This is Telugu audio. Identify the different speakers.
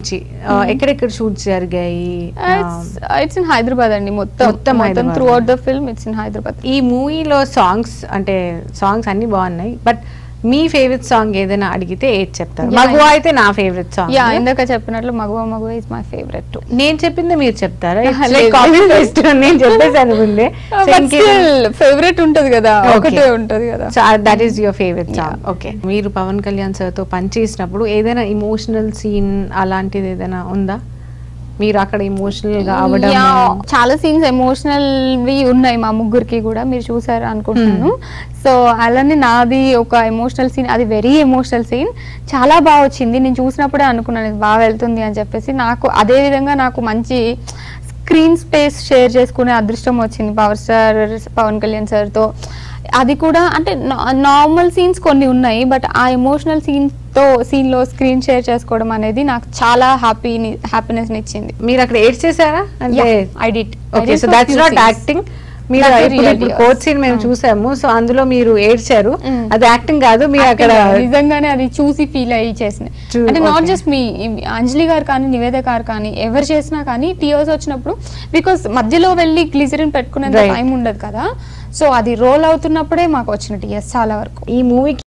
Speaker 1: నుంచి ఆ, ఎక్కడెక్కడ షూట్స్ జరిగాయి ఆ,
Speaker 2: ఇట్స్ ఇన్ హైదరాబాద్ అండి మొత్తం
Speaker 1: మొత్తం
Speaker 2: మొత్తం
Speaker 1: Hyderabad.
Speaker 2: Through the film it's in Hyderabad
Speaker 1: ఈ మూవీలో సాంగ్స్ అంటే సాంగ్స్ అన్ని బాగున్నాయి బట్ మీ ఫేవరెట్ సాంగ్ ఏదైనా అడిగితే ఏది చెప్తారు
Speaker 2: Yeah.
Speaker 1: మగువ అయితే నా ఫేవరెట్ సాంగ్
Speaker 2: యా ఇందాక చెప్పినట్లు మగువ మగువ ఇస్ మై ఫేవరెట్ టు
Speaker 1: నేను చెప్పింది మీరు చెప్తారా
Speaker 2: లేదు.
Speaker 1: లైక్ కాపీ పేస్ట్ నేను చెప్పేసాను ముందే
Speaker 2: ఫేవరెట్ ఉంటది కదా
Speaker 1: Okay.
Speaker 2: ఒకటే ఉంటది కదా
Speaker 1: that is your favourite song okay మీరు పవన్ కళ్యాణ్ సార్ తో పనిచేసినప్పుడు ఏదైనా ఇమోషనల్ సీన్ అలాంటిది ఏదైనా ఉందా మీరు అక్కడ ఇమోషనల్ గా అవడం
Speaker 2: Yeah, చాలా సీన్స్ ఎమోషనల్ వి ఉన్నాయి మా ముగ్గురికి కూడా మీరు చూసారు అనుకుంటున్నాను సో అలానే నాది ఒక ఎమోషనల్ సీన్ అది వెరీ ఎమోషనల్ సీన్ చాలా బాగా వచ్చింది నేను చూసినప్పుడే అనుకున్నాను ఇది బాగా వెళ్తుంది అని చెప్పేసి నాకు అదే విధంగా నాకు మంచి స్క్రీన్ స్పేస్ షేర్ చేసుకునే అదృష్టం వచ్చింది పవర్ స్టార్ పవన్ కళ్యాణ్ సార్తో అది కూడా అంటే నార్మల్ సీన్స్ కొన్ని ఉన్నాయి బట్ ఆ ఎమోషనల్ సీన్తో సీన్లో స్క్రీన్ షేర్ చేసుకోవడం అనేది నాకు చాలా హ్యాపీ హ్యాపీనెస్ ఇచ్చింది
Speaker 1: మీరు అక్కడ ఏడ్ చేశారా అంటే
Speaker 2: I did
Speaker 1: okay so that's not acting మీరు
Speaker 2: That's
Speaker 1: ఇప్పుడు
Speaker 2: really
Speaker 1: ఇప్పుడు
Speaker 2: yours.
Speaker 1: కోచ్ సీన్ మేము
Speaker 2: Mm.
Speaker 1: చూసాము సో అందులో మీరు ఏడ్చారు
Speaker 2: Mm.
Speaker 1: అది యాక్టింగ్ కాదు మీరు అక్కడ
Speaker 2: నిజంగానే అది చూసి ఫీల్ అయ్యి చేసిన
Speaker 1: చూ-
Speaker 2: అంటే నాట్
Speaker 1: okay.
Speaker 2: జస్ట్ మీ అంజలి గారు కానీ నివేద గారు కానీ ఎవరు చేసినా కానీ టీయర్స్ వచ్చినప్పుడు బికాస్ మధ్యలో వెళ్ళి గ్లిజరిన్ పెట్టుకునేంత
Speaker 1: Right.
Speaker 2: టైం ఉండదు కదా సో అది రోల్ అవుతున్నప్పుడే మాకు వచ్చిన టీయర్స్ చాలా వరకు
Speaker 1: ఈ మూవీకి